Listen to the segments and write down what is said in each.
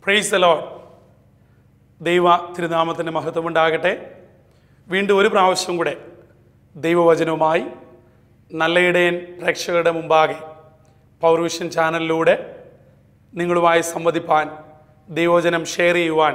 praise the load ദൈവ തിരുനാമത്തിൻ്റെ മഹത്വമുണ്ടാകട്ടെ വീണ്ടും ഒരു പ്രാവശ്യം കൂടെ ദൈവവചനവുമായി നല്ലയിടയൻ പ്രേക്ഷകരുടെ മുമ്പാകെ പൗർവിഷൻ ചാനലിലൂടെ നിങ്ങളുമായി സംവദിപ്പാൻ ദൈവവചനം ഷെയർ ചെയ്യുവാൻ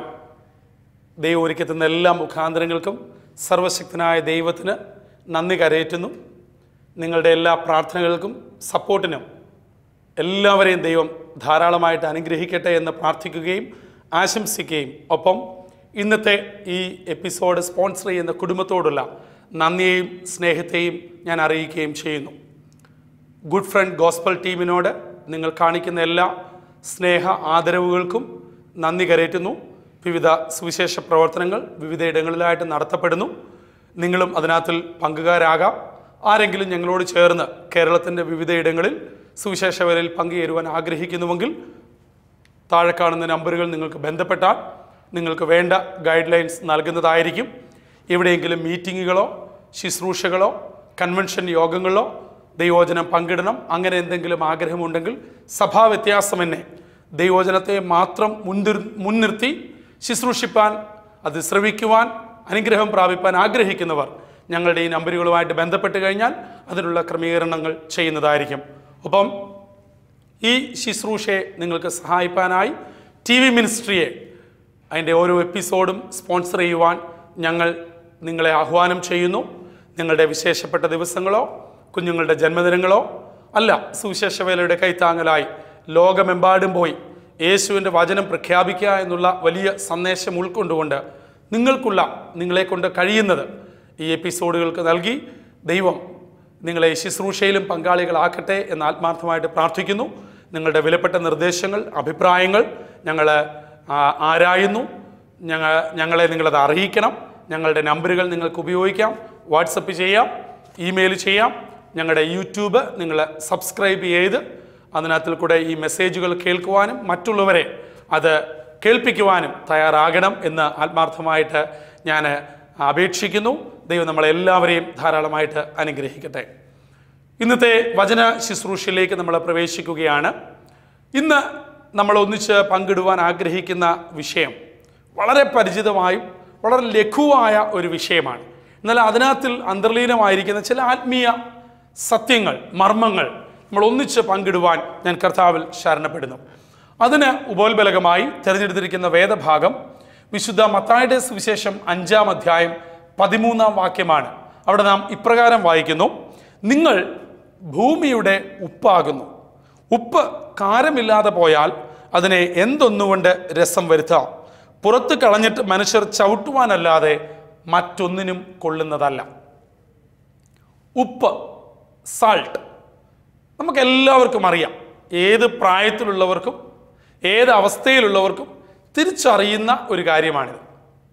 ദൈവം ഒരുക്കെത്തുന്ന എല്ലാ മുഖാന്തരങ്ങൾക്കും സർവശക്തനായ ദൈവത്തിന് നന്ദി കരയേറ്റുന്നു നിങ്ങളുടെ എല്ലാ പ്രാർത്ഥനകൾക്കും സപ്പോർട്ടിനും എല്ലാവരെയും ദൈവം ധാരാളമായിട്ട് അനുഗ്രഹിക്കട്ടെ എന്ന് പ്രാർത്ഥിക്കുകയും ആശംസിക്കുകയും ഒപ്പം ഇന്നത്തെ ഈ എപ്പിസോഡ് സ്പോൺസർ ചെയ്യുന്ന കുടുംബത്തോടുള്ള നന്ദിയെയും സ്നേഹത്തെയും ഞാൻ അറിയിക്കുകയും ചെയ്യുന്നു ഗുഡ് ഫ്രണ്ട് ഗോസ്പൽ ടീമിനോട് നിങ്ങൾ കാണിക്കുന്ന എല്ലാ സ്നേഹ ആദരവുകൾക്കും നന്ദി കരയറ്റുന്നു വിവിധ സുവിശേഷ പ്രവർത്തനങ്ങൾ വിവിധ ഇടങ്ങളിലായിട്ട് നടത്തപ്പെടുന്നു നിങ്ങളും അതിനകത്തിൽ പങ്കുകാരാകാം ആരെങ്കിലും ഞങ്ങളോട് ചേർന്ന് കേരളത്തിൻ്റെ വിവിധ ഇടങ്ങളിൽ സുവിശേഷ വേലയിൽ പങ്കുചേരുവാൻ ആഗ്രഹിക്കുന്നുവെങ്കിൽ താഴെ കാണുന്ന നമ്പറുകൾ നിങ്ങൾക്ക് ബന്ധപ്പെട്ടാൽ നിങ്ങൾക്ക് വേണ്ട ഗൈഡ് ലൈൻസ് നൽകുന്നതായിരിക്കും എവിടെയെങ്കിലും മീറ്റിങ്ങുകളോ ശുശ്രൂഷകളോ കൺവെൻഷൻ യോഗങ്ങളോ ദൈവോചനം പങ്കിടണം അങ്ങനെ എന്തെങ്കിലും ആഗ്രഹമുണ്ടെങ്കിൽ സഭാ വ്യത്യാസമെന്നെ ദൈവോചനത്തെ മാത്രം മുൻനിർ മുൻനിർത്തി ശുശ്രൂഷിപ്പാൻ അത് ശ്രവിക്കുവാൻ അനുഗ്രഹം പ്രാപിപ്പാൻ ആഗ്രഹിക്കുന്നവർ ഞങ്ങളുടെ ഈ നമ്പറുകളുമായിട്ട് ബന്ധപ്പെട്ട് കഴിഞ്ഞാൽ അതിനുള്ള ക്രമീകരണങ്ങൾ ചെയ്യുന്നതായിരിക്കും ഒപ്പം ഈ ശുശ്രൂഷയെ നിങ്ങൾക്ക് സഹായിപ്പാനായി ടി വി മിനിസ്ട്രിയെ അതിൻ്റെ ഓരോ എപ്പിസോഡും സ്പോൺസർ ചെയ്യുവാൻ ഞങ്ങൾ നിങ്ങളെ ആഹ്വാനം ചെയ്യുന്നു നിങ്ങളുടെ വിശേഷപ്പെട്ട ദിവസങ്ങളോ കുഞ്ഞുങ്ങളുടെ ജന്മദിനങ്ങളോ അല്ല സുവിശേഷ വേലയുടെ കൈത്താങ്ങലായി ലോകമെമ്പാടും പോയി യേശുവിൻ്റെ വചനം പ്രഖ്യാപിക്കുക എന്നുള്ള വലിയ സന്ദേശം ഉൾക്കൊണ്ടുകൊണ്ട് നിങ്ങൾക്കുള്ള നിങ്ങളെ കൊണ്ട് കഴിയുന്നത് ഈ എപ്പിസോഡുകൾക്ക് നൽകി ദൈവം നിങ്ങളെ ശുശ്രൂഷയിലും പങ്കാളികളാക്കട്ടെ എന്ന് ആത്മാർത്ഥമായിട്ട് പ്രാർത്ഥിക്കുന്നു നിങ്ങളുടെ വിലപ്പെട്ട നിർദ്ദേശങ്ങൾ അഭിപ്രായങ്ങൾ ഞങ്ങൾ ആരായുന്നു ഞങ്ങൾ ഞങ്ങളെ നിങ്ങളത് അറിയിക്കണം ഞങ്ങളുടെ നമ്പറുകൾ നിങ്ങൾക്ക് ഉപയോഗിക്കാം വാട്സപ്പ് ചെയ്യാം ഇമെയിൽ ചെയ്യാം ഞങ്ങളുടെ യൂട്യൂബ് നിങ്ങൾ സബ്സ്ക്രൈബ് ചെയ്ത് അതിനകത്തിൽ കൂടെ ഈ മെസ്സേജുകൾ കേൾക്കുവാനും മറ്റുള്ളവരെ അത് കേൾപ്പിക്കുവാനും തയ്യാറാകണം എന്ന് ആത്മാർത്ഥമായിട്ട് ഞാൻ അപേക്ഷിക്കുന്നു ദൈവം നമ്മളെല്ലാവരെയും ധാരാളമായിട്ട് അനുഗ്രഹിക്കട്ടെ ഇന്നത്തെ വചന ശുശ്രൂഷയിലേക്ക് നമ്മൾ പ്രവേശിക്കുകയാണ് ഇന്ന് നമ്മൾ ഒന്നിച്ച് പങ്കിടുവാൻ ആഗ്രഹിക്കുന്ന വിഷയം വളരെ പരിചിതമായും വളരെ ലഘുവായ ഒരു വിഷയമാണ് എന്നാൽ അതിനകത്തിൽ അന്തർലീനമായിരിക്കുന്ന ചില ആത്മീയ സത്യങ്ങൾ മർമ്മങ്ങൾ നമ്മൾ ഒന്നിച്ച് പങ്കിടുവാൻ ഞാൻ കർത്താവിൽ ശരണപ്പെടുന്നു അതിന് ഉപോത്ബലകമായി തിരഞ്ഞെടുത്തിരിക്കുന്ന വേദഭാഗം വിശുദ്ധ മത്തായുടെ സുവിശേഷം അഞ്ചാം അധ്യായം പതിമൂന്നാം വാക്യമാണ് അവിടെ നാം ഇപ്രകാരം വായിക്കുന്നു നിങ്ങൾ ഭൂമിയുടെ ഉപ്പാകുന്നു ഉപ്പ് കാരമില്ലാതെ പോയാൽ അതിനെ എന്തൊന്നുകൊണ്ട് രസം വരുത്താം പുറത്ത് കളഞ്ഞിട്ട് മനുഷ്യർ ചവിട്ടുവാനല്ലാതെ മറ്റൊന്നിനും കൊള്ളുന്നതല്ല ഉപ്പ് സാൾട്ട് നമുക്ക് എല്ലാവർക്കും അറിയാം ഏത് പ്രായത്തിലുള്ളവർക്കും ഏത് അവസ്ഥയിലുള്ളവർക്കും തിരിച്ചറിയുന്ന ഒരു കാര്യമാണിത്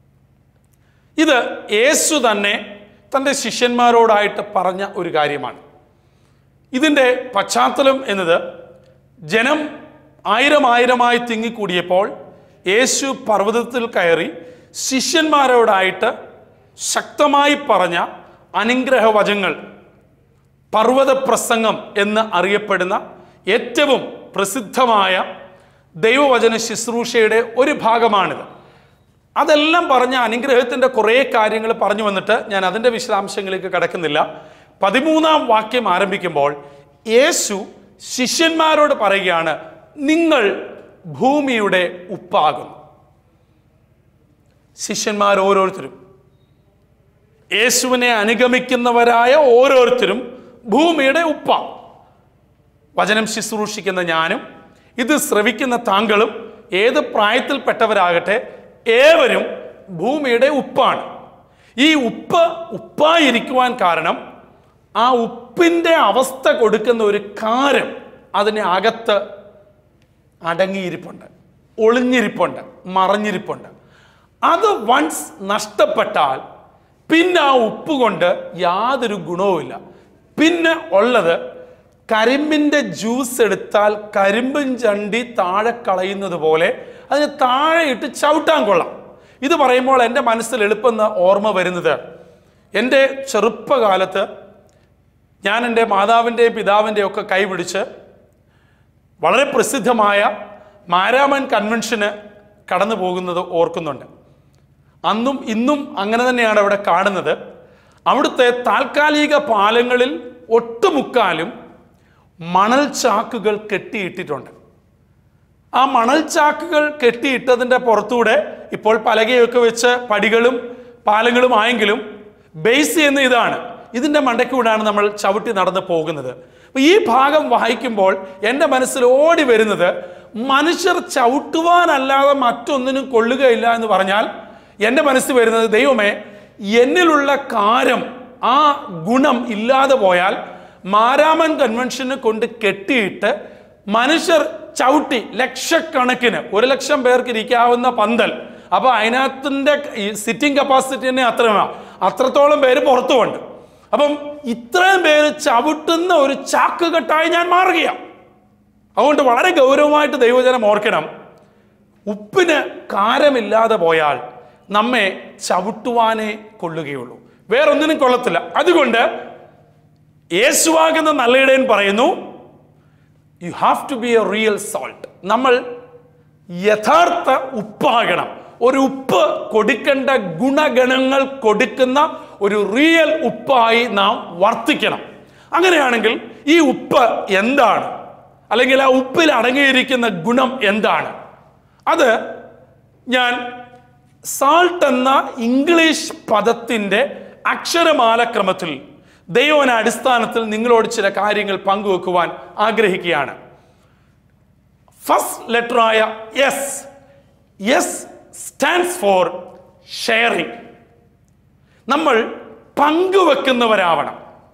ഇത് യേശു തന്നെ തൻ്റെ ശിഷ്യന്മാരോടായിട്ട് പറഞ്ഞ ഒരു കാര്യമാണ് ഇതിൻ്റെ പശ്ചാത്തലം എന്നത് ജനം ആയിരം ആയിരമായി തിങ്ങിക്കൂടിയപ്പോൾ യേശു പർവ്വതത്തിൽ കയറി ശിഷ്യന്മാരോടായിട്ട് ശക്തമായി പറഞ്ഞ അനുഗ്രഹവചങ്ങൾ പർവ്വത പ്രസംഗം എന്ന് അറിയപ്പെടുന്ന ഏറ്റവും പ്രസിദ്ധമായ ദൈവവചന ശുശ്രൂഷയുടെ ഒരു ഭാഗമാണിത് അതെല്ലാം പറഞ്ഞ അനുഗ്രഹത്തിൻ്റെ കുറേ കാര്യങ്ങൾ പറഞ്ഞു വന്നിട്ട് ഞാൻ അതിൻ്റെ വിശദാംശങ്ങളിലേക്ക് കടക്കുന്നില്ല പതിമൂന്നാം വാക്യം ആരംഭിക്കുമ്പോൾ യേശു ശിഷ്യന്മാരോട് പറയുകയാണ് നിങ്ങൾ ഭൂമിയുടെ ഉപ്പാകുന്നു ശിഷ്യന്മാർ ഓരോരുത്തരും യേശുവിനെ അനുഗമിക്കുന്നവരായ ഓരോരുത്തരും ഭൂമിയുടെ ഉപ്പ വചനം ശുശ്രൂഷിക്കുന്ന ഞാനും ഇത് ശ്രവിക്കുന്ന താങ്കളും ഏത് പ്രായത്തിൽപ്പെട്ടവരാകട്ടെ ഏവരും ഭൂമിയുടെ ഉപ്പാണ് ഈ ഉപ്പ് ഉപ്പായിരിക്കുവാൻ കാരണം ആ ഉപ്പിൻ്റെ അവസ്ഥ കൊടുക്കുന്ന ഒരു കാരം അതിന് അകത്ത് അടങ്ങിയിരിപ്പുണ്ട് ഒളിഞ്ഞിരിപ്പുണ്ട് മറഞ്ഞിരിപ്പുണ്ട് അത് വൺസ് നഷ്ടപ്പെട്ടാൽ പിന്നെ ആ ഉപ്പ് കൊണ്ട് യാതൊരു ഗുണവുമില്ല പിന്നെ ഉള്ളത് കരിമ്പിൻ്റെ ജ്യൂസ് എടുത്താൽ കരിമ്പും ചണ്ടി താഴെ കളയുന്നത് പോലെ അതിന് താഴെ ഇട്ട് ചവിട്ടാൻ കൊള്ളാം ഇത് പറയുമ്പോൾ എൻ്റെ മനസ്സിൽ എളുപ്പം ഓർമ്മ വരുന്നത് എൻ്റെ ചെറുപ്പകാലത്ത് ഞാൻ എൻ്റെ മാതാവിൻ്റെയും പിതാവിൻ്റെയും ഒക്കെ കൈപിടിച്ച് വളരെ പ്രസിദ്ധമായ മാരാമൻ കൺവെൻഷന് കടന്നു പോകുന്നത് ഓർക്കുന്നുണ്ട് അന്നും ഇന്നും അങ്ങനെ തന്നെയാണ് അവിടെ കാണുന്നത് അവിടുത്തെ താൽക്കാലിക പാലങ്ങളിൽ ഒട്ടുമുക്കാലും മണൽ ചാക്കുകൾ കെട്ടിയിട്ടിട്ടുണ്ട് ആ മണൽ ചാക്കുകൾ കെട്ടിയിട്ടതിൻ്റെ പുറത്തൂടെ ഇപ്പോൾ പലകയൊക്കെ വെച്ച് പടികളും പാലങ്ങളും ആയെങ്കിലും ബേസ് ചെയ്യുന്ന ഇതാണ് ഇതിൻ്റെ മണ്ടയ്ക്കൂടാണ് നമ്മൾ ചവിട്ടി നടന്ന് പോകുന്നത് അപ്പൊ ഈ ഭാഗം വായിക്കുമ്പോൾ എൻ്റെ മനസ്സിൽ ഓടി വരുന്നത് മനുഷ്യർ ചവിട്ടുവാനല്ലാതെ മറ്റൊന്നിനും കൊള്ളുകയില്ല എന്ന് പറഞ്ഞാൽ എൻ്റെ മനസ്സിൽ വരുന്നത് ദൈവമേ എന്നിലുള്ള കാരം ആ ഗുണം ഇല്ലാതെ പോയാൽ മാരാമൻ കൺവെൻഷന് കൊണ്ട് കെട്ടിയിട്ട് മനുഷ്യർ ചവിട്ടി ലക്ഷക്കണക്കിന് ഒരു ലക്ഷം പേർക്ക് ഇരിക്കാവുന്ന പന്തൽ അപ്പൊ അതിനകത്തിന്റെ സിറ്റിംഗ് കപ്പാസിറ്റി തന്നെ അത്രയാണ് അത്രത്തോളം പേര് പുറത്തുമുണ്ട് അപ്പം ഇത്രയും പേര് ചവിട്ടുന്ന ഒരു ചാക്കുകെട്ടായി ഞാൻ മാറുകയാണ് അതുകൊണ്ട് വളരെ ഗൗരവമായിട്ട് ദൈവജനം ഓർക്കണം ഉപ്പിന് കാരമില്ലാതെ പോയാൽ നമ്മെ ചവിട്ടുവാനേ കൊള്ളുകയുള്ളൂ വേറൊന്നിനും കൊള്ളത്തില്ല അതുകൊണ്ട് യേശുവാകുന്ന നല്ലയിടയൻ പറയുന്നു you have to be a real salt നമ്മൾ യഥാർത്ഥ ഉപ്പാകണം ഒരു ഉപ്പ് കൊടുക്കേണ്ട ഗുണഗണങ്ങൾ കൊടുക്കുന്ന ഒരു റിയൽ ഉപ്പായി നാം വർത്തിക്കണം അങ്ങനെയാണെങ്കിൽ ഈ ഉപ്പ് എന്താണ് അല്ലെങ്കിൽ ആ ഉപ്പിൽ അടങ്ങിയിരിക്കുന്ന ഗുണം എന്താണ് അത് ഞാൻ സാൾട്ട് എന്ന ഇംഗ്ലീഷ് പദത്തിൻ്റെ അക്ഷരമാലക്രമത്തിൽ ദൈവന അടിസ്ഥാനത്തിൽ നിങ്ങളോട് ചില കാര്യങ്ങൾ പങ്കുവെക്കുവാൻ ആഗ്രഹിക്കുകയാണ് ഫസ്റ്റ് ലെറ്ററായ S S stands for sharing നമ്മൾ പങ്കുവെക്കുന്നവരാവണം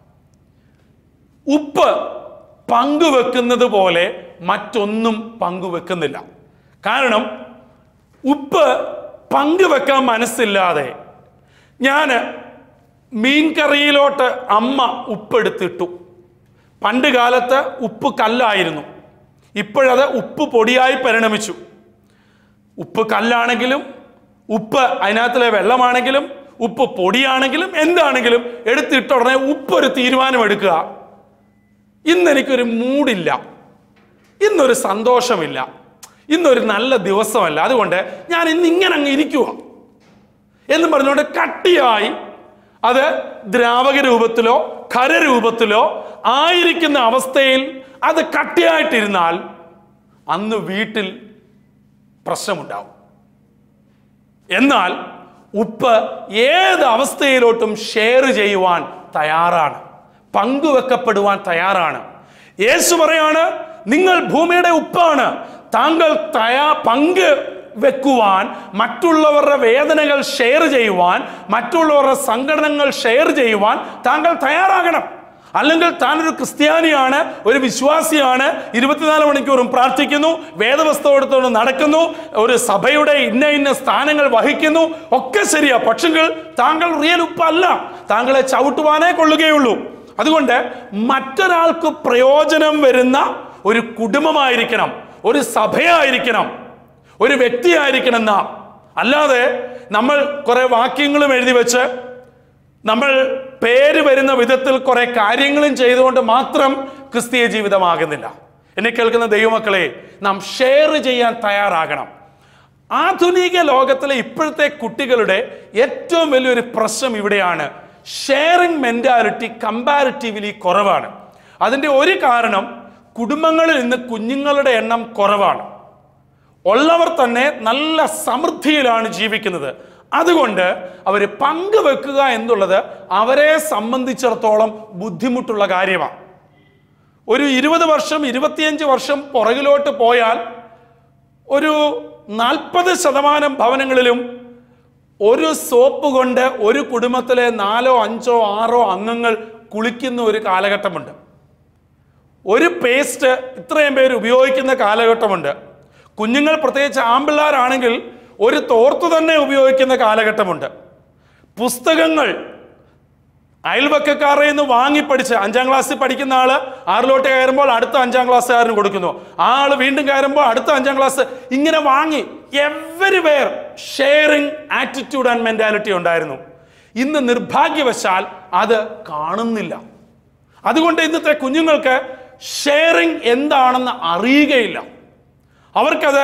ഉപ്പ് പങ്കുവെക്കുന്നത് പോലെ മറ്റൊന്നും പങ്കുവെക്കുന്നില്ല കാരണം ഉപ്പ് പങ്കുവെക്കാൻ മനസ്സില്ലാതെ ഞാൻ മീൻകറിയിലോട്ട് അമ്മ ഉപ്പെടുത്തിട്ടു പണ്ട് കാലത്ത് ഉപ്പ് കല്ലായിരുന്നു ഇപ്പോഴത് ഉപ്പ് പൊടിയായി പരിണമിച്ചു ഉപ്പ് കല്ലാണെങ്കിലും ഉപ്പ് അതിനകത്തിലെ വെള്ളമാണെങ്കിലും ഉപ്പ് പൊടിയാണെങ്കിലും എന്താണെങ്കിലും എടുത്തിട്ട ഉടനെ ഉപ്പ് ഒരു തീരുമാനം എടുക്കുക ഇന്ന് എനിക്കൊരു മൂഡില്ല ഇന്നൊരു സന്തോഷമില്ല ഇന്നൊരു നല്ല ദിവസമല്ല അതുകൊണ്ട് ഞാൻ ഇന്ന് ഇങ്ങനെ അങ്ങ് ഇരിക്കുക എന്നും പറഞ്ഞുകൊണ്ട് കട്ടിയായി അത് ദ്രാവക രൂപത്തിലോ ഖരരൂപത്തിലോ ആയിരിക്കുന്ന അവസ്ഥയിൽ അത് കട്ടിയായിട്ടിരുന്നാൽ അന്ന് വീട്ടിൽ പ്രശ്നമുണ്ടാവും എന്നാൽ ഉപ്പ് ഏത് അവസ്ഥയിലോട്ടും ഷെയർ ചെയ്യുവാൻ തയ്യാറാണ് പങ്കുവെക്കപ്പെടുവാൻ തയ്യാറാണ് യേശു പറയാണ് നിങ്ങൾ ഭൂമിയുടെ ഉപ്പാണ് താങ്കൾ തയ്യാ പങ്ക് വെക്കുവാൻ മറ്റുള്ളവരുടെ വേദനകൾ ഷെയർ ചെയ്യുവാൻ മറ്റുള്ളവരുടെ സംഘടനകൾ ഷെയർ ചെയ്യുവാൻ താങ്കൾ തയ്യാറാകണം അല്ലെങ്കിൽ താൻ ഒരു ക്രിസ്ത്യാനിയാണ് ഒരു വിശ്വാസിയാണ് ഇരുപത്തിനാല് മണിക്കൂറും പ്രാർത്ഥിക്കുന്നു വേദവസ്തു എടുത്തുകൊണ്ട് നടക്കുന്നു ഒരു സഭയുടെ ഇന്ന ഇന്ന സ്ഥാനങ്ങൾ വഹിക്കുന്നു ഒക്കെ ശരിയാ പക്ഷെങ്കിൽ താങ്കൾ റിയൽ ഉപ്പല്ല താങ്കളെ ചവിട്ടുവാനേ കൊള്ളുകയുള്ളൂ അതുകൊണ്ട് മറ്റൊരാൾക്ക് പ്രയോജനം വരുന്ന ഒരു കുടുംബമായിരിക്കണം ഒരു സഭയായിരിക്കണം ഒരു വ്യക്തിയായിരിക്കണം നാം അല്ലാതെ നമ്മൾ കുറെ വാക്യങ്ങളും എഴുതി വെച്ച് നമ്മൾ പേര് വരുന്ന വിധത്തിൽ കുറെ കാര്യങ്ങളും ചെയ്തുകൊണ്ട് മാത്രം ക്രിസ്തീയ ജീവിതമാകുന്നില്ല എന്നെ കേൾക്കുന്ന ദൈവമക്കളെ നാം ഷെയർ ചെയ്യാൻ തയ്യാറാകണം ആധുനിക ലോകത്തിലെ ഇപ്പോഴത്തെ കുട്ടികളുടെ ഏറ്റവും വലിയൊരു പ്രശ്നം ഇവിടെയാണ് ഷെയറിംഗ് മെന്റാലിറ്റി കമ്പാരിറ്റീവ്ലി കുറവാണ് അതിൻ്റെ ഒരു കാരണം കുടുംബങ്ങളിൽ ഇന്ന് കുഞ്ഞുങ്ങളുടെ എണ്ണം കുറവാണ് ഉള്ളവർ തന്നെ നല്ല സമൃദ്ധിയിലാണ് ജീവിക്കുന്നത് അതുകൊണ്ട് അവർ പങ്കുവെക്കുക എന്നുള്ളത് അവരെ സംബന്ധിച്ചിടത്തോളം ബുദ്ധിമുട്ടുള്ള കാര്യമാണ് ഒരു ഇരുപത് വർഷം ഇരുപത്തിയഞ്ച് വർഷം പുറകിലോട്ട് പോയാൽ ഒരു നാൽപ്പത് ശതമാനം ഭവനങ്ങളിലും ഒരു സോപ്പ് കൊണ്ട് ഒരു കുടുംബത്തിലെ നാലോ അഞ്ചോ ആറോ അംഗങ്ങൾ കുളിക്കുന്ന ഒരു കാലഘട്ടമുണ്ട് ഒരു പേസ്റ്റ് ഇത്രയും പേര് ഉപയോഗിക്കുന്ന കാലഘട്ടമുണ്ട് കുഞ്ഞുങ്ങൾ പ്രത്യേകിച്ച് ആമ്പിള്ളാരാണെങ്കിൽ ഒരു തോർത്ത് തന്നെ ഉപയോഗിക്കുന്ന കാലഘട്ടമുണ്ട് പുസ്തകങ്ങൾ അയൽവക്കക്കാരുടെ നിന്ന് വാങ്ങി പഠിച്ച് അഞ്ചാം ക്ലാസ്സിൽ പഠിക്കുന്ന ആള് ആറിലോട്ട് കയറുമ്പോൾ അടുത്ത അഞ്ചാം ക്ലാസ്സുകാരന് കൊടുക്കുന്നു ആ ആള് വീണ്ടും കയറുമ്പോൾ അടുത്ത അഞ്ചാം ക്ലാസ് ഇങ്ങനെ വാങ്ങി everywhere sharing attitude and mentality ഉണ്ടായിരുന്നു ഇന്ന് നിർഭാഗ്യവശാൽ അത് കാണുന്നില്ല അതുകൊണ്ട് ഇന്നത്തെ കുഞ്ഞുങ്ങൾക്ക് ഷെയറിംഗ് എന്താണെന്ന് അറിയുകയില്ല അവർക്കത്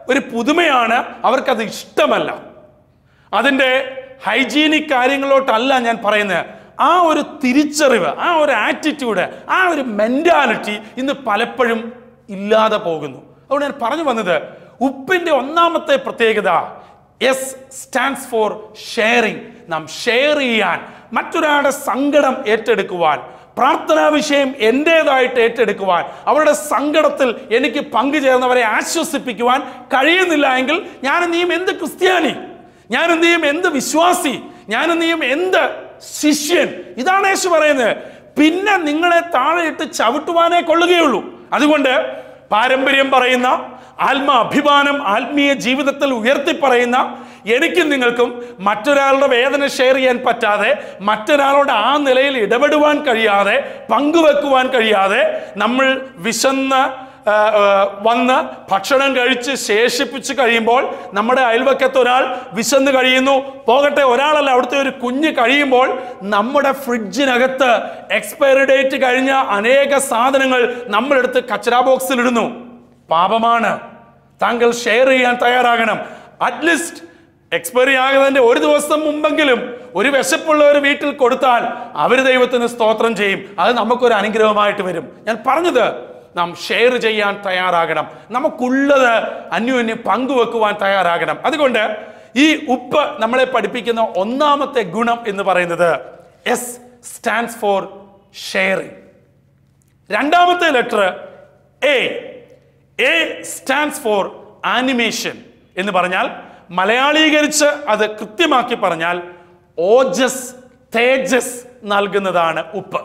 ഒരു പുതുമയാണ് അവർക്കത് ഇഷ്ടമല്ല അതിൻ്റെ ഹൈജീനിക് കാര്യങ്ങളോട്ടല്ല ഞാൻ പറയുന്നത് ആ ഒരു തിരിച്ചറിവ് ആ ഒരു ആറ്റിറ്റ്യൂഡ് ആ ഒരു മെന്റാലിറ്റി ഇന്ന് പലപ്പോഴും ഇല്ലാതെ പോകുന്നു അതുകൊണ്ട് ഞാൻ പറഞ്ഞു വന്നത് ഉപ്പിന്റെ ഒന്നാമത്തെ പ്രത്യേകത എസ് സ്റ്റാൻഡ്സ് ഫോർ ഷെയറിങ് നാം ഷെയർ ചെയ്യാൻ മറ്റൊരാളുടെ സങ്കടം ഏറ്റെടുക്കുവാൻ പ്രാർത്ഥനാ വിഷയം എൻ്റേതായിട്ട് ഏറ്റെടുക്കുവാൻ അവരുടെ സങ്കടത്തിൽ എനിക്ക് പങ്കുചേർന്നവരെ ആശ്വസിപ്പിക്കുവാൻ കഴിയുന്നില്ല എങ്കിൽ ഞാൻ നീയും എന്ത് ക്രിസ്ത്യാനി ഞാൻ എന്ത് ചെയ്യും എന്ത് വിശ്വാസി ഞാൻ എന്ത് ചെയ്യും എന്ത് ശിഷ്യൻ ഇതാണ് യേശു പറയുന്നത് പിന്നെ നിങ്ങളെ താഴെയിട്ട് ചവിട്ടുവാനേ കൊള്ളുകയുള്ളൂ അതുകൊണ്ട് പാരമ്പര്യം പറയുന്ന ആത്മ അഭിമാനം ആത്മീയ ജീവിതത്തിൽ ഉയർത്തി പറയുന്ന എനിക്കും നിങ്ങൾക്കും മറ്റൊരാളുടെ വേദന ഷെയർ ചെയ്യാൻ പറ്റാതെ മറ്റൊരാളുടെ ആ നിലയിൽ ഇടപെടുവാൻ കഴിയാതെ പങ്കുവെക്കുവാൻ കഴിയാതെ നമ്മൾ വിശന്ന് ആ, ആ, വന്ന് ഭക്ഷണം കഴിച്ച് ശേഷിപ്പിച്ച് കഴിയുമ്പോൾ നമ്മുടെ അയൽവക്കത്ത് ഒരാൾ വിശന്ന് കഴിയുന്നു പോകട്ടെ ഒരാളല്ല അവിടുത്തെ ഒരു കുഞ്ഞ് കഴിയുമ്പോൾ നമ്മുടെ ഫ്രിഡ്ജിനകത്ത് എക്സ്പയറി ഡേറ്റ് കഴിഞ്ഞ അനേക സാധനങ്ങൾ നമ്മളെടുത്ത് കച്ചറ ബോക്സിൽ ഇടുന്നു പാപമാണ് താങ്കൾ ഷെയർ ചെയ്യാൻ തയ്യാറാകണം അറ്റ്ലീസ്റ്റ് എക്സ്പയറി ആകുന്നതിന്റെ ഒരു ദിവസം മുമ്പെങ്കിലും ഒരു വിശപ്പുള്ള ഒരു വീട്ടിൽ കൊടുത്താൽ അവർ ദൈവത്തിന് സ്തോത്രം ചെയ്യും അത് നമുക്കൊരു അനുഗ്രഹമായിട്ട് വരും ഞാൻ പറഞ്ഞത് നാം ഷെയർ ചെയ്യാൻ തയ്യാറാകണം നമുക്കുള്ളത് അന്യോന്യം പങ്കുവെക്കുവാൻ തയ്യാറാകണം അതുകൊണ്ട് ഈ ഉപ്പ് നമ്മളെ പഠിപ്പിക്കുന്ന ഒന്നാമത്തെ ഗുണം എന്ന് പറയുന്നത് എസ് സ്റ്റാൻഡ്സ് ഫോർ ഷെയറിംഗ് രണ്ടാമത്തെ letter A A stands for animation എന്ന് പറഞ്ഞാൽ മലയാളീകരിച്ച് അത് കൃത്യമാക്കി പറഞ്ഞാൽ ഓജസ് തേജസ് നൽകുന്നതാണ് ഉപ്പ്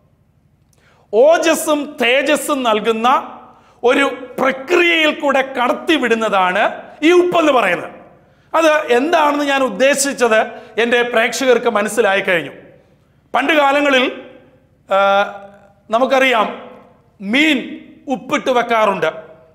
ഓജസ്സും തേജസ്സും നൽകുന്ന ഒരു പ്രക്രിയയിൽ കൂടെ കടത്തിവിടുന്നതാണ് ഈ ഉപ്പെന്ന് പറയുന്നത് അത് എന്താണെന്ന് ഞാൻ ഉദ്ദേശിച്ചത് എൻ്റെ പ്രേക്ഷകർക്ക് മനസ്സിലായി കഴിഞ്ഞു പണ്ട് കാലങ്ങളിൽ ആ, നമുക്കറിയാം മീൻ ഉപ്പിട്ട് വെക്കാറുണ്ട്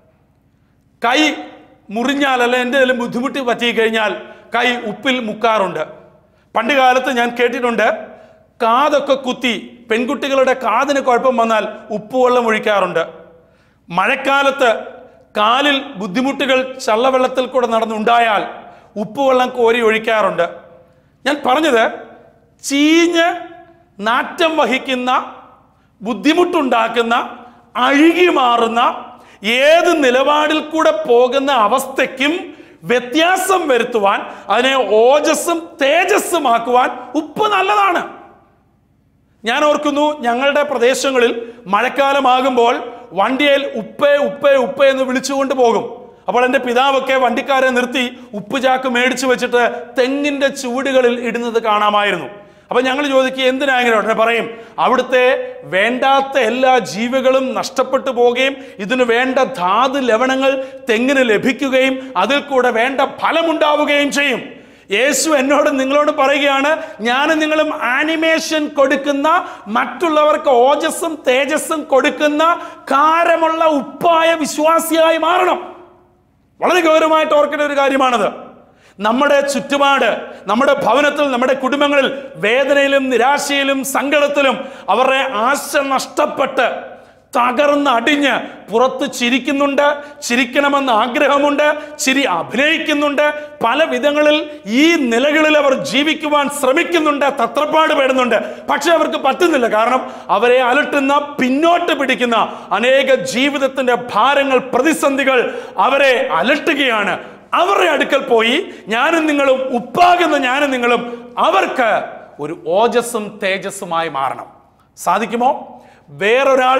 കൈ മുറിഞ്ഞാൽ അല്ല എന്തെങ്കിലും ബുദ്ധിമുട്ട് പറ്റി കഴിഞ്ഞാൽ കൈ ഉപ്പിൽ മുക്കാറുണ്ട് പണ്ട് കാലത്ത് ഞാൻ കേട്ടിട്ടുണ്ട് കാതൊക്കെ കുത്തി പെൺകുട്ടികളുടെ കാതിന് കുഴപ്പം വന്നാൽ ഉപ്പുവെള്ളം ഒഴിക്കാറുണ്ട് മഴക്കാലത്ത് കാലിൽ ബുദ്ധിമുട്ടുകൾ ചള്ളവെള്ളത്തിൽ കൂടെ നടന്നുണ്ടായാൽ ഉപ്പുവെള്ളം കോരി ഒഴിക്കാറുണ്ട് ഞാൻ പറഞ്ഞത് ചീഞ്ഞ് നാറ്റം വഹിക്കുന്ന ബുദ്ധിമുട്ടുണ്ടാക്കുന്ന അഴുകി മാറുന്ന ഏത് നിലപാടിൽ കൂടെ പോകുന്ന അവസ്ഥയ്ക്കും വ്യത്യാസം വരുത്തുവാൻ അതിനെ ഓജസ്സും തേജസ്സുമാക്കുവാൻ ഉപ്പ് നല്ലതാണ് ഞാൻ ഓർക്കുന്നു ഞങ്ങളുടെ പ്രദേശങ്ങളിൽ മഴക്കാലമാകുമ്പോൾ വണ്ടിയിൽ ഉപ്പേ ഉപ്പേ ഉപ്പേ എന്ന് വിളിച്ചുകൊണ്ട് പോകും അപ്പോൾ എൻ്റെ പിതാവൊക്കെ വണ്ടിക്കാരെ നിർത്തി ഉപ്പ് ചാക്ക് മേടിച്ചു വെച്ചിട്ട് തെങ്ങിൻ്റെ ചുവടുകളിൽ ഇടുന്നത് കാണാമായിരുന്നു അപ്പൊ ഞങ്ങൾ ചോദിക്കുക എന്തിനാ ഇങ്ങനെ ഉടനെ പറയും അവിടുത്തെ വേണ്ടാത്ത എല്ലാ ജീവികളും നഷ്ടപ്പെട്ടു പോവുകയും ഇതിന് വേണ്ട ധാതു ലവണങ്ങൾ തെങ്ങിന് ലഭിക്കുകയും അതിൽ കൂടെ വേണ്ട ഫലമുണ്ടാവുകയും ചെയ്യും യേശു എന്നോട് നിങ്ങളോട് പറയുകയാണ് ഞാനും നിങ്ങളും ആനിമേഷൻ കൊടുക്കുന്ന മറ്റുള്ളവർക്ക് ഓജസ്സും തേജസ്സും കൊടുക്കുന്ന കാരമുള്ള ഉപ്പായ വിശ്വാസിയായി മാറണം വളരെ ഗൗരവമായിട്ട് ഓർക്കേണ്ട ഒരു കാര്യമാണത് നമ്മുടെ ചുറ്റുപാട് നമ്മുടെ ഭവനത്തിൽ നമ്മുടെ കുടുംബങ്ങളിൽ വേദനയിലും നിരാശയിലും സങ്കടത്തിലും അവരുടെ ആശ നഷ്ടപ്പെട്ട് തകർന്ന് അടിഞ്ഞ് പുറത്ത് ചിരിക്കുന്നുണ്ട് ചിരിക്കണമെന്ന് ആഗ്രഹമുണ്ട് ചിരി അഭിനയിക്കുന്നുണ്ട് പല വിധങ്ങളിൽ ഈ നിലകളിൽ അവർ ജീവിക്കുവാൻ ശ്രമിക്കുന്നുണ്ട് തത്രപ്പാട് പെടുന്നുണ്ട് പക്ഷെ അവർക്ക് പറ്റുന്നില്ല കാരണം അവരെ അലട്ടുന്ന പിന്നോട്ട് പിടിക്കുന്ന അനേക ജീവിതത്തിന്റെ ഭാരങ്ങൾ പ്രതിസന്ധികൾ അവരെ അലട്ടുകയാണ് അവരുടെ അടുക്കൽ പോയി ഞാനും നിങ്ങളും ഉപ്പാകുന്ന ഞാനും നിങ്ങളും അവർക്ക് ഒരു ഓജസ്സും തേജസ്സുമായി മാറണം സാധിക്കുമോ വേറൊരാൾ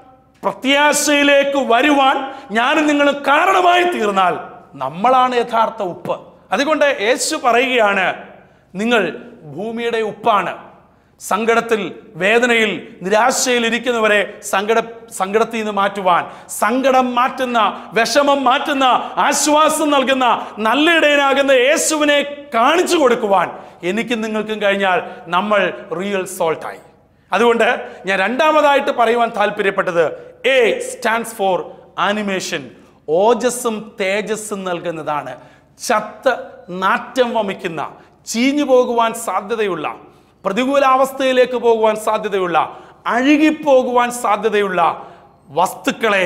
പ്രത്യാശയിലേക്ക് വരുവാൻ ഞാനും നിങ്ങളും കാരണമായി തീർന്നാൽ നമ്മളാണ് യഥാർത്ഥ ഉപ്പ് അതുകൊണ്ട് യേശു പറയുകയാണ് നിങ്ങൾ ഭൂമിയുടെ ഉപ്പാണ് സങ്കടത്തിൽ വേദനയിൽ നിരാശയിൽ ഇരിക്കുന്നവരെ സങ്കട സങ്കടത്തിൽ നിന്ന് മാറ്റുവാൻ സങ്കടം മാറ്റുന്ന വിഷമം മാറ്റുന്ന ആശ്വാസം നൽകുന്ന നല്ല ഇടയനാകുന്ന യേശുവിനെ കാണിച്ചു കൊടുക്കുവാൻ എനിക്കും നിങ്ങൾക്കും കഴിഞ്ഞാൽ നമ്മൾ റിയൽ സോൾട്ടായി അതുകൊണ്ട് ഞാൻ രണ്ടാമതായിട്ട് പറയുവാൻ താല്പര്യപ്പെട്ടത് എ സ്റ്റാൻഡ്സ് ഫോർ ആനിമേഷൻ ഓജസ്സും തേജസ്സും നൽകുന്നതാണ് ചത്ത് നാറ്റം വമിക്കുന്ന ചീഞ്ഞു പോകുവാൻ സാധ്യതയുള്ള പ്രതികൂലാവസ്ഥയിലേക്ക് പോകുവാൻ സാധ്യതയുള്ള അഴുകിപ്പോകുവാൻ സാധ്യതയുള്ള വസ്തുക്കളെ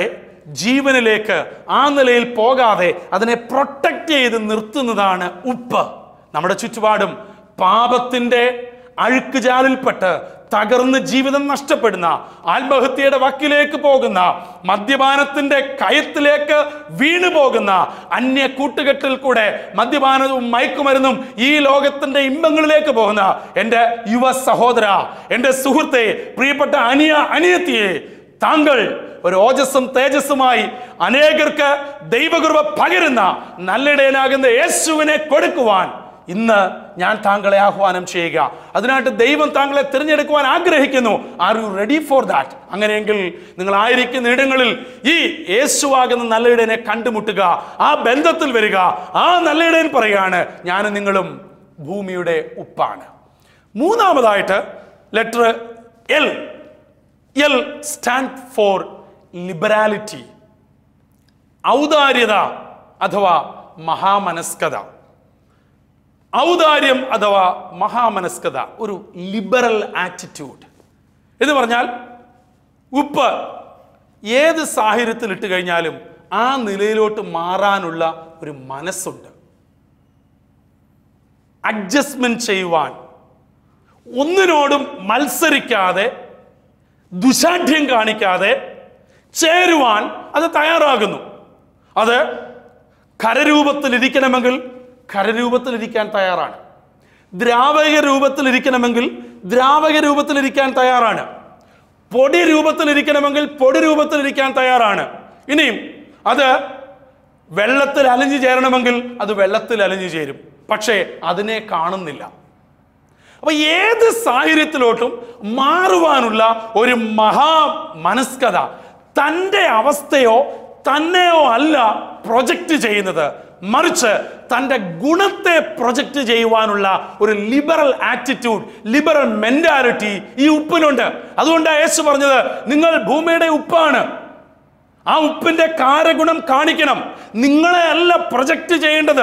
ജീവനിലേക്ക് ആ നിലയിൽ പോകാതെ അതിനെ പ്രൊട്ടക്റ്റ് ചെയ്ത് നിർത്തുന്നതാണ് ഉപ്പ് നമ്മുടെ ചുറ്റുപാടും പാപത്തിന്റെ അഴുക്കുചാലിൽപ്പെട്ട് തകർന്ന് ജീവിതം നഷ്ടപ്പെടുന്ന ആത്മഹത്യയുടെ വക്കിലേക്ക് പോകുന്ന മദ്യപാനത്തിന്റെ കയത്തിലേക്ക് വീണു പോകുന്ന അന്യ കൂട്ടുകെട്ടിൽ കൂടെ മദ്യപാനവും മയക്കുമരുന്നും ഈ ലോകത്തിന്റെ ഇമ്പങ്ങളിലേക്ക് പോകുന്ന എൻ്റെ യുവ സഹോദര എൻ്റെ സുഹൃത്തെ പ്രിയപ്പെട്ട അനിയ അനിയത്തിയെ താങ്കൾ ഒരു ഓജസ്സും തേജസ്സുമായി അനേകർക്ക് ദൈവകൃപ പകരുന്ന നല്ലിടയനാകുന്ന യേശുവിനെ കൊടുക്കുവാൻ ഇന്ന് ഞാൻ താങ്കളെ ആഹ്വാനം ചെയ്യുക അതിനായിട്ട് ദൈവം താങ്കളെ തിരഞ്ഞെടുക്കുവാൻ ആഗ്രഹിക്കുന്നു are you ready for that അങ്ങനെയെങ്കിൽ നിങ്ങൾ ആയിരിക്കുന്ന ഇടങ്ങളിൽ ഈ യേശുവാകുന്ന നല്ലയിടനെ കണ്ടുമുട്ടുക ആ ബന്ധത്തിൽ വരിക ആ നല്ലയിടൻ പറയാണ് ഞാനും നിങ്ങളും ഭൂമിയുടെ ഉപ്പാണ് മൂന്നാമതായിട്ട് letter L L stand for liberality ഔദാര്യത അഥവാ മഹാമനസ്കത ഔദാര്യം അഥവാ മഹാമനസ്കത ഒരു ലിബറൽ ആറ്റിറ്റ്യൂഡ് എന്ന് പറഞ്ഞാൽ ഉപ്പ് ഏത് സാഹചര്യത്തിൽ ഇട്ട് കഴിഞ്ഞാലും ആ നിലയിലോട്ട് മാറാനുള്ള ഒരു മനസ്സുണ്ട് അഡ്ജസ്റ്റ്മെന്റ് ചെയ്യുവാൻ ഒന്നിനോടും മത്സരിക്കാതെ ദുശാഠ്യം കാണിക്കാതെ ചേരുവാൻ അത് തയ്യാറാകുന്നു അത് കരരൂപത്തിലിരിക്കണമെങ്കിൽ കരരൂപത്തിലിരിക്കാൻ തയ്യാറാണ് ദ്രാവക രൂപത്തിലിരിക്കണമെങ്കിൽ ദ്രാവക രൂപത്തിലിരിക്കാൻ തയ്യാറാണ് പൊടി രൂപത്തിലിരിക്കണമെങ്കിൽ പൊടി രൂപത്തിലിരിക്കാൻ തയ്യാറാണ് ഇനിയും അത് വെള്ളത്തിൽ അലിഞ്ഞു ചേരണമെങ്കിൽ അത് വെള്ളത്തിൽ അലിഞ്ഞു ചേരും പക്ഷേ അതിനെ കാണുന്നില്ല അപ്പൊ ഏത് സാഹചര്യത്തിലോട്ടും മാറുവാനുള്ള ഒരു മഹാ മനസ്കത തൻ്റെ അവസ്ഥയോ തന്നെയോ അല്ല പ്രൊജക്റ്റ് ചെയ്യുന്നത് മറിച്ച് തൻ്റെ ഗുണത്തെ പ്രൊജക്റ്റ് ചെയ്യുവാനുള്ള ഒരു ലിബറൽ ആറ്റിറ്റ്യൂഡ് ലിബറൽ മെന്റാലിറ്റി ഈ ഉപ്പിനുണ്ട് അതുകൊണ്ടാണ് യേശു പറഞ്ഞത് നിങ്ങൾ ഭൂമിയുടെ ഉപ്പാണ് ആ ഉപ്പിന്റെ കാരഗുണം കാണിക്കണം നിങ്ങളെ അല്ല പ്രൊജക്റ്റ് ചെയ്യേണ്ടത്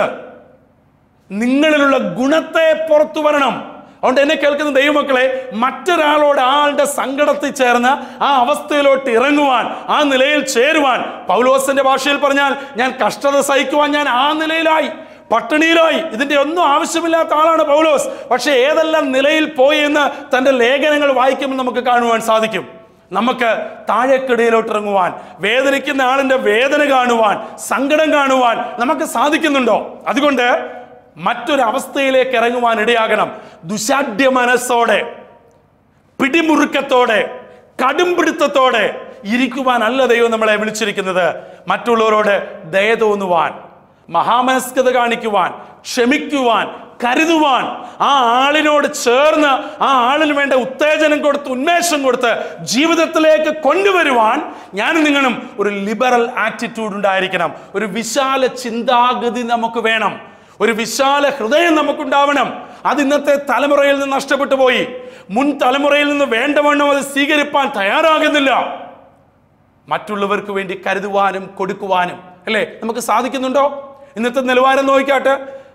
നിങ്ങളിലുള്ള ഗുണത്തെ പുറത്തു വരണം അതുകൊണ്ട് എന്നെ കേൾക്കുന്ന ദൈവമക്കളെ മറ്റൊരാളോട് ആളുടെ സങ്കടത്തിൽ ചേർന്ന് ആ അവസ്ഥയിലോട്ട് ഇറങ്ങുവാൻ ആ നിലയിൽ ചേരുവാൻ പൗലോസിന്റെ ഭാഷയിൽ പറഞ്ഞാൽ ഞാൻ കഷ്ടത സഹിക്കുവാൻ ഞാൻ ആ നിലയിലായി പട്ടിണിയിലായി ഇതിന്റെ ഒന്നും ആവശ്യമില്ലാത്ത ആളാണ് പൗലോസ് പക്ഷെ ഏതെല്ലാം നിലയിൽ പോയി എന്ന് തന്റെ ലേഖനങ്ങൾ വായിക്കുമ്പോൾ നമുക്ക് കാണുവാൻ സാധിക്കും നമുക്ക് താഴേക്കിടയിലോട്ട് ഇറങ്ങുവാൻ വേദനിക്കുന്ന ആളിന്റെ വേദന കാണുവാൻ സങ്കടം കാണുവാൻ നമുക്ക് സാധിക്കുന്നുണ്ടോ അതുകൊണ്ട് മറ്റൊരവസ്ഥയിലേക്ക് ഇറങ്ങുവാൻ ഇടയാകണം ദുശാഠ്യ മനസ്സോടെ പിടിമുറുക്കത്തോടെ കടുംപിടുത്തത്തോടെ ഇരിക്കുവാനല്ല ദൈവം നമ്മളെ വിളിച്ചിരിക്കുന്നത് മറ്റുള്ളവരോട് ദയ തോന്നുവാൻ മഹാമനസ്കത കാണിക്കുവാൻ ക്ഷമിക്കുവാൻ കരുതുവാൻ ആ ആളിനോട് ചേർന്ന് ആ ആളിന് വേണ്ട ഉത്തേജനം കൊടുത്ത് ഉന്മേഷം കൊടുത്ത് ജീവിതത്തിലേക്ക് കൊണ്ടുവരുവാൻ ഞാനും നിങ്ങളും ഒരു ലിബറൽ ആറ്റിറ്റ്യൂഡ് ഉണ്ടായിരിക്കണം ഒരു വിശാല ചിന്താഗതി നമുക്ക് വേണം ഒരു വിശാല ഹൃദയം നമുക്കുണ്ടാവണം അത് ഇന്നത്തെ തലമുറയിൽ നിന്ന് നഷ്ടപ്പെട്ടു പോയി മുൻ തലമുറയിൽ നിന്ന് വേണ്ടവണ്ണം അത് സ്വീകരിപ്പാൻ തയ്യാറാകുന്നില്ല മറ്റുള്ളവർക്ക് വേണ്ടി കരുതുവാനും കൊടുക്കുവാനും അല്ലേ നമുക്ക് സാധിക്കുന്നുണ്ടോ ഇന്നത്തെ നിലവാരം നോക്കിക്കാട്ട്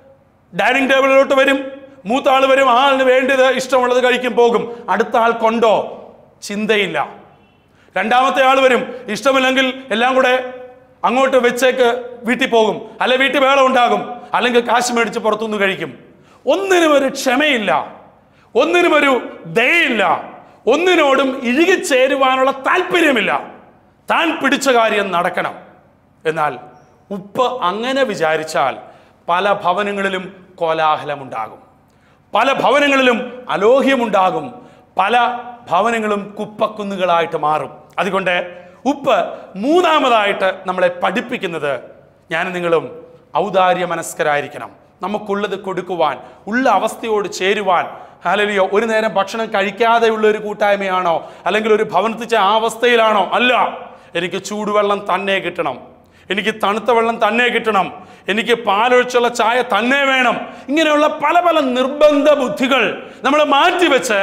ഡൈനിങ് ടേബിളിലോട്ട് വരും മൂത്ത ആൾ വരും ആ ആളിന് വേണ്ടത് ഇഷ്ടമുള്ളത് കഴിക്കും പോകും അടുത്ത ആൾ കൊണ്ടോ ചിന്തയില്ല രണ്ടാമത്തെ ആൾ വരും ഇഷ്ടമില്ലെങ്കിൽ എല്ലാം കൂടെ അങ്ങോട്ട് വെച്ചേക്ക് വീട്ടിൽ പോകും അല്ലെ വീട്ടിൽ വേളം ഉണ്ടാകും അല്ലെങ്കിൽ കാശ് മേടിച്ച് പുറത്തുനിന്ന് കഴിക്കും ഒന്നിനും ഒരു ക്ഷമയില്ല ഒന്നിനും ഒരു ദയയില്ല ഒന്നിനോടും ഇഴുകിച്ചേരുവാനുള്ള താല്പര്യമില്ല താൻ പിടിച്ച കാര്യം നടക്കണം എന്നാൽ ഉപ്പ് അങ്ങനെ വിചാരിച്ചാൽ പല ഭവനങ്ങളിലും കോലാഹലമുണ്ടാകും പല ഭവനങ്ങളിലും അലോഹ്യമുണ്ടാകും പല ഭവനങ്ങളും കുപ്പക്കുന്നുകളായിട്ട് മാറും അതുകൊണ്ട് ഉപ്പ് മൂന്നാമതായിട്ട് നമ്മളെ പഠിപ്പിക്കുന്നത് ഞാൻ നിങ്ങളും ഔദാര്യ മനസ്കരായിരിക്കണം നമുക്കുള്ളത് കൊടുക്കുവാൻ ഉള്ള അവസ്ഥയോട് ചേരുവാൻ ഹലലിയോ ഒരു നേരം ഭക്ഷണം കഴിക്കാതെയുള്ള ഒരു കൂട്ടായ്മയാണോ അല്ലെങ്കിൽ ഒരു ഭവനത്തിച്ച ആ അവസ്ഥയിലാണോ അല്ല എനിക്ക് ചൂടുവെള്ളം തന്നെ കിട്ടണം എനിക്ക് തണുത്ത വെള്ളം തന്നെ കിട്ടണം എനിക്ക് പാലൊഴിച്ചുള്ള ചായ തന്നെ വേണം ഇങ്ങനെയുള്ള പല പല നിർബന്ധ ബുദ്ധികൾ നമ്മൾ മാറ്റിവെച്ച്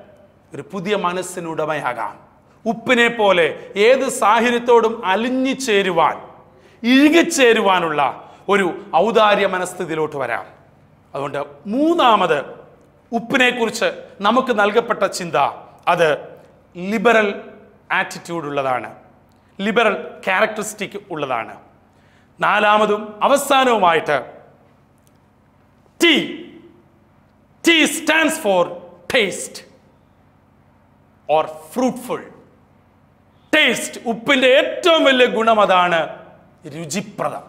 ഒരു പുതിയ മനസ്സിനുടമയാകാം ഉപ്പിനെ പോലെ ഏത് സാഹചര്യത്തോടും അലിഞ്ഞു ചേരുവാൻ ഇഴുകിച്ചേരുവാനുള്ള ഒരു ഔദാര്യ മനസ്ഥിതിയിലോട്ട് വരാം അതുകൊണ്ട് മൂന്നാമത് ഉപ്പിനെ കുറിച്ച് നമുക്ക് നൽകപ്പെട്ട ചിന്ത അത് ലിബറൽ ആറ്റിറ്റ്യൂഡ് ഉള്ളതാണ് ലിബറൽ ക്യാരക്ടറിസ്റ്റിക് ഉള്ളതാണ് നാലാമതും അവസാനവുമായിട്ട് T T stands for taste or fruitful taste ഉപ്പിന്റെ ഏറ്റവും വലിയ ഗുണം അതാണ് രുചിപ്രദം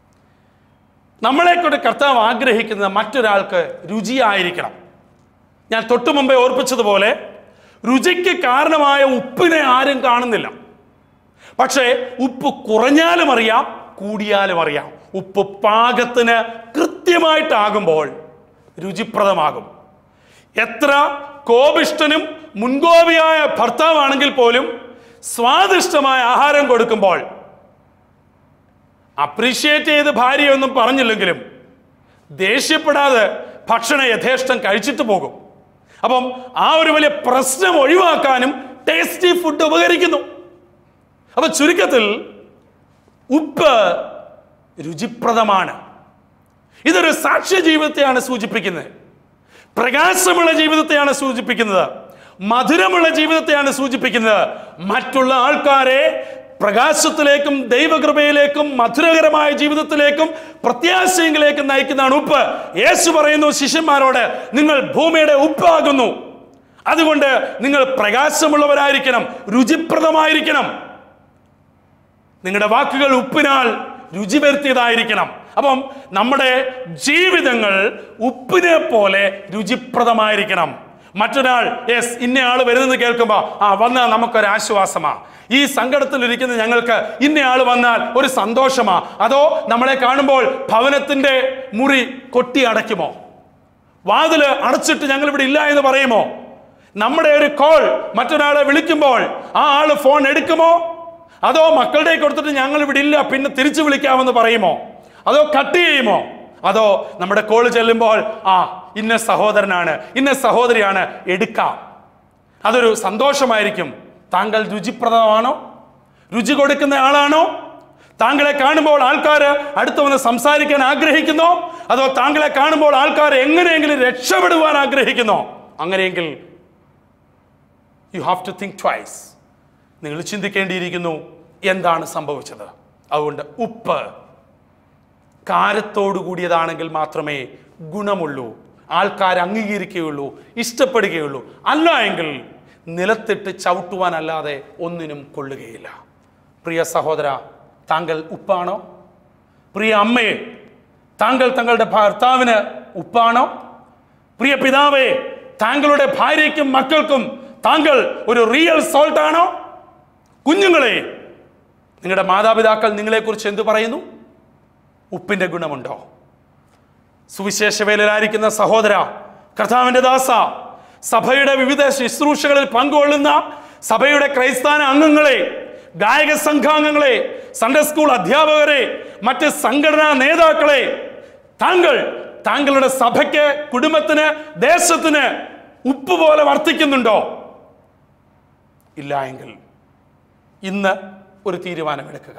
നമ്മളെ കൊണ്ട് കർത്താവ് ആഗ്രഹിക്കുന്നത് മറ്റൊരാൾക്ക് രുചിയായിരിക്കണം ഞാൻ തൊട്ടു മുമ്പേ ഓർപ്പിച്ചതുപോലെ രുചിക്ക് കാരണമായ ഉപ്പിനെ ആരും കാണുന്നില്ല പക്ഷേ ഉപ്പ് കുറഞ്ഞാലും അറിയാം കൂടിയാലും അറിയാം ഉപ്പ് പാകത്തിന് കൃത്യമായിട്ടാകുമ്പോൾ രുചിപ്രദമാകും എത്ര കോപിഷ്ടനും മുൻകോപിയായ ഭർത്താവാണെങ്കിൽ പോലും സ്വാദിഷ്ടമായ ആഹാരം കൊടുക്കുമ്പോൾ അപ്രീഷിയേറ്റ് ചെയ്ത് ഭാര്യയൊന്നും പറഞ്ഞില്ലെങ്കിലും ദേഷ്യപ്പെടാതെ ഭക്ഷണം യഥേഷ്ടം കഴിച്ചിട്ട് പോകും അപ്പം ആ ഒരു വലിയ പ്രശ്നം ഒഴിവാക്കാനും ടേസ്റ്റി ഫുഡ് ഉപകരിക്കുന്നു അപ്പൊ ചുരുക്കത്തിൽ ഉപ്പ് രുചിപ്രദമാണ് ഇതൊരു സാക്ഷ്യ ജീവിതത്തെയാണ് സൂചിപ്പിക്കുന്നത് പ്രകാശമുള്ള ജീവിതത്തെയാണ് സൂചിപ്പിക്കുന്നത് മധുരമുള്ള ജീവിതത്തെയാണ് സൂചിപ്പിക്കുന്നത് മറ്റുള്ള ആൾക്കാരെ പ്രകാശത്തിലേക്കും ദൈവകൃപയിലേക്കും മധുരകരമായ ജീവിതത്തിലേക്കും പ്രത്യാശയങ്ങളിലേക്കും നയിക്കുന്നതാണ് ഉപ്പ് യേശു പറയുന്നു ശിഷ്യന്മാരോട് നിങ്ങൾ ഭൂമിയുടെ ഉപ്പാകുന്നു അതുകൊണ്ട് നിങ്ങൾ പ്രകാശമുള്ളവരായിരിക്കണം രുചിപ്രദമായിരിക്കണം നിങ്ങളുടെ വാക്കുകൾ ഉപ്പിനാൽ രുചി വരുത്തിയതായിരിക്കണം അപ്പം നമ്മുടെ ജീവിതങ്ങൾ ഉപ്പിനെ പോലെ രുചിപ്രദമായിരിക്കണം മറ്റൊരാൾ യെസ് ഇന്നയാൾ വരുന്നത് കേൾക്കുമ്പോൾ ആ വന്നാൽ നമുക്കൊരു ആശ്വാസമാ ഈ സങ്കടത്തിലിരിക്കുന്ന ഞങ്ങൾക്ക് ഇന്നയാൾ വന്നാൽ ഒരു സന്തോഷമാ അതോ നമ്മളെ കാണുമ്പോൾ ഭവനത്തിന്റെ മുറി കൊട്ടി അടയ്ക്കുമോ വാതില് അടച്ചിട്ട് ഞങ്ങൾ ഇവിടെ ഇല്ല എന്ന് പറയുമോ നമ്മുടെ ഒരു കോൾ മറ്റൊരാളെ വിളിക്കുമ്പോൾ ആ ആള് ഫോൺ എടുക്കുമോ അതോ മക്കളുടെ കൊടുത്തിട്ട് ഞങ്ങൾ ഇവിടെ ഇല്ല പിന്നെ തിരിച്ചു വിളിക്കാമെന്ന് പറയുമോ അതോ കട്ട് ചെയ്യുമോ അതോ നമ്മുടെ കോള് ചെല്ലുമ്പോൾ ആ ഇന്ന സഹോദരനാണ് ഇന്ന സഹോദരിയാണ് എടുക്കാം അതൊരു സന്തോഷമായിരിക്കും താങ്കൾ രുചിപ്രദമാണോ രുചി കൊടുക്കുന്ന ആളാണോ താങ്കളെ കാണുമ്പോൾ ആൾക്കാർ അടുത്ത് വന്ന് സംസാരിക്കാൻ ആഗ്രഹിക്കുന്നോ അതോ താങ്കളെ കാണുമ്പോൾ ആൾക്കാർ എങ്ങനെയെങ്കിലും രക്ഷപ്പെടുവാൻ ആഗ്രഹിക്കുന്നോ അങ്ങനെയെങ്കിൽ you have to think twice നിങ്ങൾ ചിന്തിക്കേണ്ടിയിരിക്കുന്നു എന്താണ് സംഭവിച്ചത് അതുകൊണ്ട് ഉപ്പ് കാരത്തോടു കൂടിയതാണെങ്കിൽ മാത്രമേ ഗുണമുള്ളൂ ആൾക്കാർ അംഗീകരിക്കുകയുള്ളൂ ഇഷ്ടപ്പെടുകയുള്ളൂ അല്ല എങ്കിൽ നിലത്തിട്ട് ചവിട്ടുവാനല്ലാതെ ഒന്നിനും കൊള്ളുകയില്ല പ്രിയ സഹോദര താങ്കൾ ഉപ്പാണോ പ്രിയ അമ്മയെ താങ്കൾ തങ്ങളുടെ ഭർത്താവിന് ഉപ്പാണോ പ്രിയ പിതാവേ താങ്കളുടെ ഭാര്യയ്ക്കും മക്കൾക്കും താങ്കൾ ഒരു റിയൽ സോൾട്ട് ആണോ കുഞ്ഞുങ്ങളെ നിങ്ങളുടെ മാതാപിതാക്കൾ നിങ്ങളെക്കുറിച്ച് എന്തു പറയുന്നു ഉപ്പിന്റെ ഗുണമുണ്ടോ സുവിശേഷ വേലയിലായിരിക്കുന്ന സഹോദര കർത്താവിന്റെ ദാസ സഭയുടെ വിവിധ ശുശ്രൂഷകളിൽ പങ്കുകൊള്ളുന്ന സഭയുടെ ക്രൈസ്താന അംഗങ്ങളെ ഗായക സംഘാംഗങ്ങളെ സൺഡേ സ്കൂൾ അധ്യാപകരെ മറ്റ് സംഘടനാ നേതാക്കളെ താങ്കൾ താങ്കളുടെ സഭയ്ക്ക് കുടുംബത്തിന് ദേശത്തിന് ഉപ്പ് പോലെ വർത്തിക്കുന്നുണ്ടോ ഇല്ല എങ്കിൽ ഇന്ന് ഒരു തീരുമാനമെടുക്കുക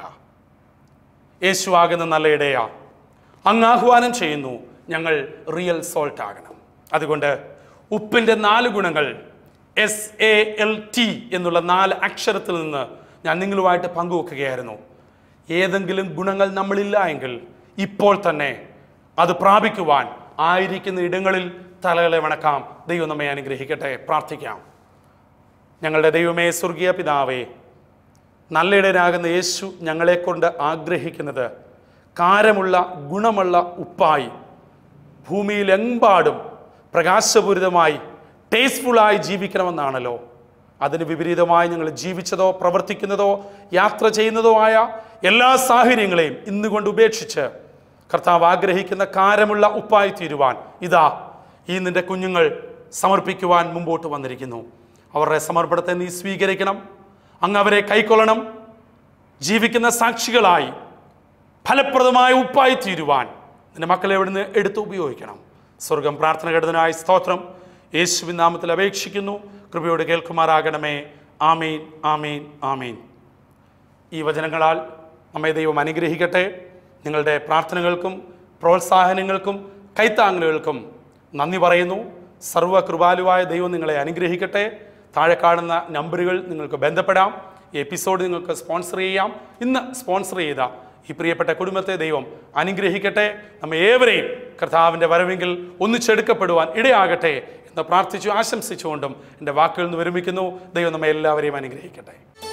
യേശു ആകുന്ന നല്ല ഇടയാ അങ്ങ് ആഹ്വാനം ചെയ്യുന്നു ഞങ്ങൾ റിയൽ സോൾട്ട് ആകണം അതുകൊണ്ട് ഉപ്പിൻ്റെ നാല് ഗുണങ്ങൾ എസ് എ എൽ ടി എന്നുള്ള നാല് അക്ഷരത്തിൽ നിന്ന് ഞാൻ നിങ്ങളുമായിട്ട് പങ്കുവെക്കുകയായിരുന്നു ഏതെങ്കിലും ഗുണങ്ങൾ നമ്മളില്ല എങ്കിൽ ഇപ്പോൾ തന്നെ അത് പ്രാപിക്കുവാൻ ആയിരിക്കുന്ന ഇടങ്ങളിൽ തലകളെ വണക്കാം ദൈവം നമ്മെ അനുഗ്രഹിക്കട്ടെ പ്രാർത്ഥിക്കാം ഞങ്ങളുടെ ദൈവമേ സ്വർഗീയ പിതാവേ നല്ലയിടനാകുന്ന യേശു ഞങ്ങളെക്കൊണ്ട് ആഗ്രഹിക്കുന്നത് കാരമുള്ള ഗുണമുള്ള ഉപ്പായി ഭൂമിയിലെമ്പാടും പ്രകാശപൂരിതമായി ടേസ്റ്റ്ഫുള്ളായി ജീവിക്കണമെന്നാണല്ലോ അതിന് വിപരീതമായി ഞങ്ങൾ ജീവിച്ചതോ പ്രവർത്തിക്കുന്നതോ യാത്ര ചെയ്യുന്നതോ ആയ എല്ലാ സാഹചര്യങ്ങളെയും ഇന്നുകൊണ്ട് ഉപേക്ഷിച്ച് കർത്താവ് ആഗ്രഹിക്കുന്ന കാരമുള്ള ഉപ്പായി തീരുവാൻ ഇതാ ഈ നിന്റെ കുഞ്ഞുങ്ങൾ സമർപ്പിക്കുവാൻ മുമ്പോട്ട് വന്നിരിക്കുന്നു അവരുടെ സമർപ്പണത്തെ നീ സ്വീകരിക്കണം അങ്ങ് അവരെ കൈക്കൊള്ളണം ജീവിക്കുന്ന സാക്ഷികളായി ഫലപ്രദമായ ഉപ്പായി തീരുവാൻ നിന്റെ മക്കളെ ഇവിടുന്ന് എടുത്ത് ഉപയോഗിക്കണം സ്വർഗം പ്രാർത്ഥന ഘടനായി സ്തോത്രം യേശുവിൻ നാമത്തിൽ അപേക്ഷിക്കുന്നു കൃപയോട് കേൾക്കുമാറാകണമേ ആമീൻ ആമീൻ ആമീൻ ഈ വചനങ്ങളാൽ നമ്മെ ദൈവം അനുഗ്രഹിക്കട്ടെ നിങ്ങളുടെ പ്രാർത്ഥനകൾക്കും പ്രോത്സാഹനങ്ങൾക്കും കൈത്താങ്ങലുകൾക്കും നന്ദി പറയുന്നു സർവ്വകൃപാലുവായ ദൈവം നിങ്ങളെ അനുഗ്രഹിക്കട്ടെ താഴെ കാണുന്ന നമ്പറുകൾ നിങ്ങൾക്ക് ബന്ധപ്പെടാം ഈ എപ്പിസോഡ് നിങ്ങൾക്ക് സ്പോൺസർ ചെയ്യാം ഇന്ന് സ്പോൺസർ ചെയ്ത ഈ പ്രിയപ്പെട്ട കുടുംബത്തെ ദൈവം അനുഗ്രഹിക്കട്ടെ നമ്മെ ഏവരെയും കർത്താവിൻ്റെ വരവെങ്കിൽ ഒന്നിച്ചെടുക്കപ്പെടുവാൻ ഇടയാകട്ടെ എന്ന് പ്രാർത്ഥിച്ചു ആശംസിച്ചുകൊണ്ടും എൻ്റെ വാക്കുകളിൽ നിന്ന് വിരമിക്കുന്നു ദൈവം നമ്മെ എല്ലാവരെയും അനുഗ്രഹിക്കട്ടെ